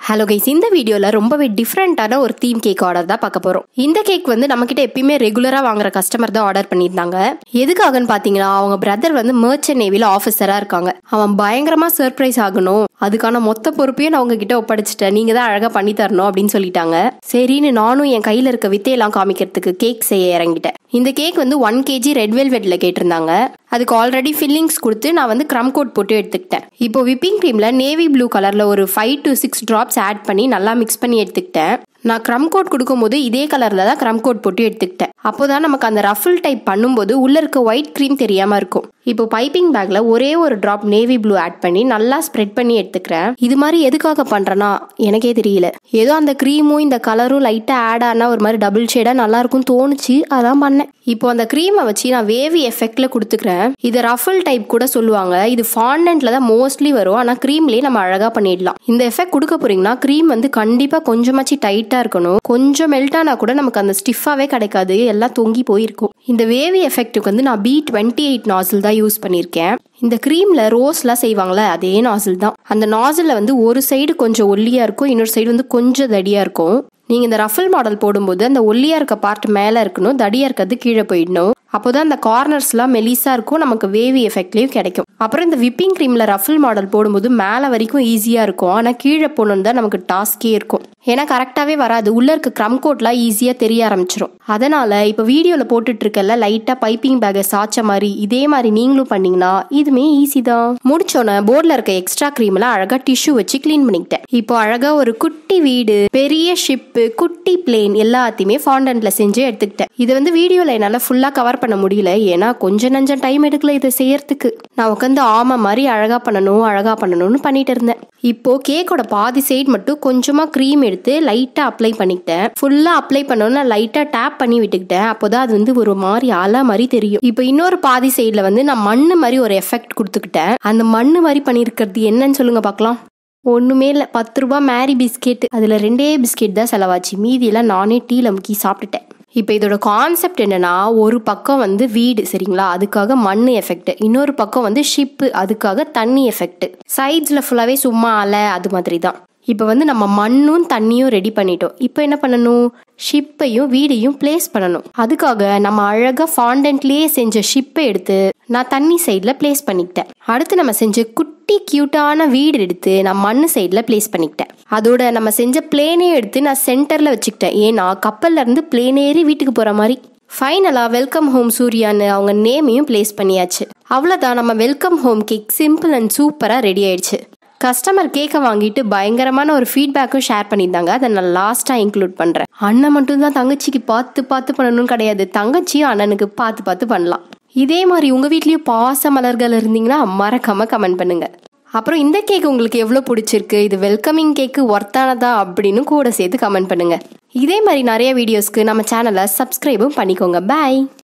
hello guys இந்த வீடியோவில் ரொம்பவே டிஃப்ரெண்ட்டான ஒரு தீம் கேக் ஆர்டர் தான் பார்க்க போகிறோம் இந்த கேக் வந்து நம்மக்கிட்ட எப்பயுமே ரெகுலராக வாங்குற கஸ்டமர் தான் ஆர்டர் பண்ணியிருந்தாங்க எதுக்காகன்னு பார்த்தீங்கன்னா அவங்க பிரதர் வந்து மர்ச்சன்ட் நேவியில் ஆஃபீஸராக இருக்காங்க அவன் பயங்கரமாக சர்ப்ரைஸ் ஆகணும் அதுக்கான மொத்த பொறுப்பையும் நான் உங்ககிட்ட ஒப்படைச்சிட்டேன் நீங்கள் தான் அழகாக பண்ணி தரணும் அப்படின்னு சொல்லிட்டாங்க சரின்னு நானும் என் கையில் இருக்க வித்தையெல்லாம் காமிக்கிறதுக்கு கேக் செய்ய இறங்கிட்டேன் இந்த கேக் வந்து ஒன் கேஜி ரெட் வெல்வெட்ல கேட்டிருந்தாங்க அதுக்கு ஆல்ரெடி ஃபில்லிங்ஸ் கொடுத்து நான் வந்து க்ரம் கோட் போட்டு எடுத்துக்கிட்டேன் இப்போ விப்பிங் க்ரீமில் நேவி ப்ளூ கலரில் ஒரு five to six drops add பண்ணி நல்லா மிக்ஸ் பண்ணி எடுத்துக்கிட்டேன் நான் க்ரம் கோட் கொடுக்கும்போது இதே கலரில் தான் க்ரம் கோட் போட்டு எடுத்துக்கிட்டேன் அப்போதான் நமக்கு அந்த ரஃபிள் டைப் பண்ணும்போது உள்ள இருக்க ஒயிட் க்ரீம் தெரியாம இருக்கும் இப்போ பைப்பிங் பேக்ல ஒரே ஒரு டிராப் நேவி ப்ளூ ஆட் பண்ணி நல்லா ஸ்ப்ரெட் பண்ணி எடுத்துக்கிறேன் இது மாதிரி எதுக்காக பண்றேன்னா எனக்கே தெரியல ஏதோ அந்த க்ரீமும் இந்த கலரும் லைட்டா ஆட் ஆனா ஒரு மாதிரி டபுள் ஷேடா நல்லா இருக்கும் தோணுச்சு அதான் பண்ணேன் இப்போ அந்த க்ரீமை வச்சு நான் வேவி எஃபெக்ட்ல கொடுத்துக்கிறேன் இது ரஃபிள் டைப் கூட சொல்லுவாங்க இது ஃபாண்டன்ட்ல தான் மோஸ்ட்லி வரும் ஆனா க்ரீம்லயே நம்ம அழகா பண்ணிடலாம் இந்த எஃபெக்ட் கொடுக்க போறீங்கன்னா க்ரீம் வந்து கண்டிப்பா கொஞ்சமாச்சு டைட்டா இருக்கணும் கொஞ்சம் மெல்ட் ஆனா கூட நமக்கு அந்த ஸ்டிஃபாவே கிடைக்காது எல்லாம் தொங்கி போயிருக்கும் இந்த வேவி எஃபெக்ட்டுக்கு வந்து நான் பி டுவெண்ட்டி எயிட் நாசில் தான் யூஸ் பண்ணியிருக்கேன் இந்த க்ரீம்ல ரோஸ்லாம் செய்வாங்களே அதே நாசில் தான் அந்த நாசில்ல வந்து ஒரு சைடு கொஞ்சம் ஒல்லியா இருக்கும் இன்னொரு சைடு வந்து கொஞ்சம் தடியா இருக்கும் நீங்க இந்த ரஃபிள் மாடல் போடும்போது அந்த ஒல்லியா இருக்க பார்ட் மேல இருக்கணும் தடியா இருக்கிறது கீழே போயிடணும் அப்போதான் அந்த கார்னர்ஸ்லாம் மெலிசா இருக்கும் நமக்கு வேவி எஃபெக்ட்லயும் கிடைக்கும் அப்புறம் இந்த விப்பிங் க்ரீம்ல ரஃபிள் மாடல் போடும்போது மேலே வரைக்கும் ஈஸியா இருக்கும் ஆனா கீழே போகணுன்னு தான் நமக்கு டாஸ்கே இருக்கும் ஏன்னா கரெக்டாவே வராது உள்ள இருக்க க்ரம் கோட்லாம் ஈஸியா தெரிய ஆரம்பிச்சிடும் அதனால இப்போ வீடியோல போட்டுட்டு இருக்கல லைட்டா பைப்பிங் பேக்கை சாச்ச மாதிரி இதே மாதிரி நீங்களும் பண்ணீங்கன்னா இதுமே ஈஸி தான் முடிச்சோன்னே போர்டில் இருக்க எக்ஸ்ட்ரா க்ரீம்லாம் அழகா டிஷ்யூ வச்சு க்ளீன் பண்ணிக்கிட்டேன் இப்போ அழகா ஒரு குட்டி வீடு பெரிய ஷிப்பு குட்டி பிளேன் எல்லாத்தையுமே ஃபாண்டன்ட்ல செஞ்சு எடுத்துக்கிட்டேன் இது வந்து வீடியோல என்னால ஃபுல்லா கவர் பண்ண முடியல ஏன்னா கொஞ்சம் நஞ்சம் டைம் எடுக்கல இதை செய்யறதுக்கு நான் உட்காந்து ஆமை மாதிரி அழகா பண்ணணும் அழகா பண்ணணும்னு பண்ணிட்டு இருந்தேன் இப்போ கேக்கோட பாதி சைடு மட்டும் கொஞ்சமா க்ரீம் எடுத்து லைட்டா அப்ளை பண்ணிக்கிட்டேன் ஃபுல்லா அப்ளை பண்ணோன்னு லைட்டா டேப் பண்ணி விட்டுக்கிட்டேன் அப்போதான் அது வந்து ஒரு மாதிரி அலை மாதிரி தெரியும் இப்போ இன்னொரு பாதி சைடுல வந்து நான் மண்ணு மாதிரி ஒரு எஃபெக்ட் கொடுத்துக்கிட்டேன் அந்த மண்ணு மாதிரி பண்ணியிருக்கிறது என்னன்னு சொல்லுங்க பார்க்கலாம் ஒன்றுமே இல்லை பத்து ரூபா மேரி பிஸ்கெட் அதில் ரெண்டே பிஸ்கெட் தான் செலவாச்சு மீதியெல்லாம் நானே டீல முக்கி சாப்பிட்டுட்டேன் இப்போ இதோட கான்செப்ட் என்னன்னா ஒரு பக்கம் வந்து வீடு சரிங்களா அதுக்காக மண் எஃபெக்ட் இன்னொரு பக்கம் வந்து ஷிப்பு அதுக்காக தண்ணி எஃபெக்ட் சைட்ஸில் ஃபுல்லாகவே சும்மா அலை அது மாதிரி தான் இப்போ வந்து நம்ம மண்ணும் தண்ணியும் ரெடி பண்ணிட்டோம் இப்போ என்ன பண்ணணும் ஷிப்பையும் வீடையும் பிளேஸ் பண்ணணும் அதுக்காக நம்ம அழகாக ஃபாண்டன்ட்லேயே செஞ்ச ஷிப்பை எடுத்து நான் தண்ணி சைடில் பிளேஸ் பண்ணிக்கிட்டேன் அடுத்து நம்ம செஞ்ச குட்டி கியூட்டான வீடு எடுத்து நான் மண் சைடில் பிளேஸ் பண்ணிக்கிட்டேன் அதோட நம்ம செஞ்ச பிளேனே எடுத்து நான் சென்டரில் வச்சுக்கிட்டேன் ஏன்னா கப்பல்ல இருந்து பிளேன் ஏறி வீட்டுக்கு போகிற மாதிரி ஃபைனலாக வெல்கம் ஹோம் சூர்யான்னு அவங்க நேமையும் பிளேஸ் பண்ணியாச்சு அவ்வளோதான் நம்ம welcome home cake simple and சூப்பராக ரெடி ஆயிடுச்சு கஸ்டமர் கேக்கை வாங்கிட்டு பயங்கரமான ஒரு ஃபீட்பேக்கும் ஷேர் பண்ணியிருந்தாங்க அதை நான் லாஸ்ட்டாக இன்க்ளூட் பண்ணுறேன் அண்ணன் மட்டும் தான் தங்கச்சிக்கு பார்த்து பார்த்து பண்ணணும் கிடையாது தங்கச்சியும் அண்ணனுக்கு பார்த்து பார்த்து பண்ணலாம் இதே மாதிரி உங்கள் வீட்லேயும் பாச மலர்கள் இருந்தீங்கன்னா மறக்காம கமெண்ட் பண்ணுங்க அப்புறம் இந்த கேக் உங்களுக்கு எவ்வளோ பிடிச்சிருக்கு இது வெல்கமிங் கேக்கு ஒர்த்தானதா அப்படின்னு கூட சேர்த்து கமெண்ட் பண்ணுங்க இதே மாதிரி நிறைய வீடியோஸ்க்கு நம்ம சேனலை சப்ஸ்கிரைபும் பண்ணிக்கோங்க பாய்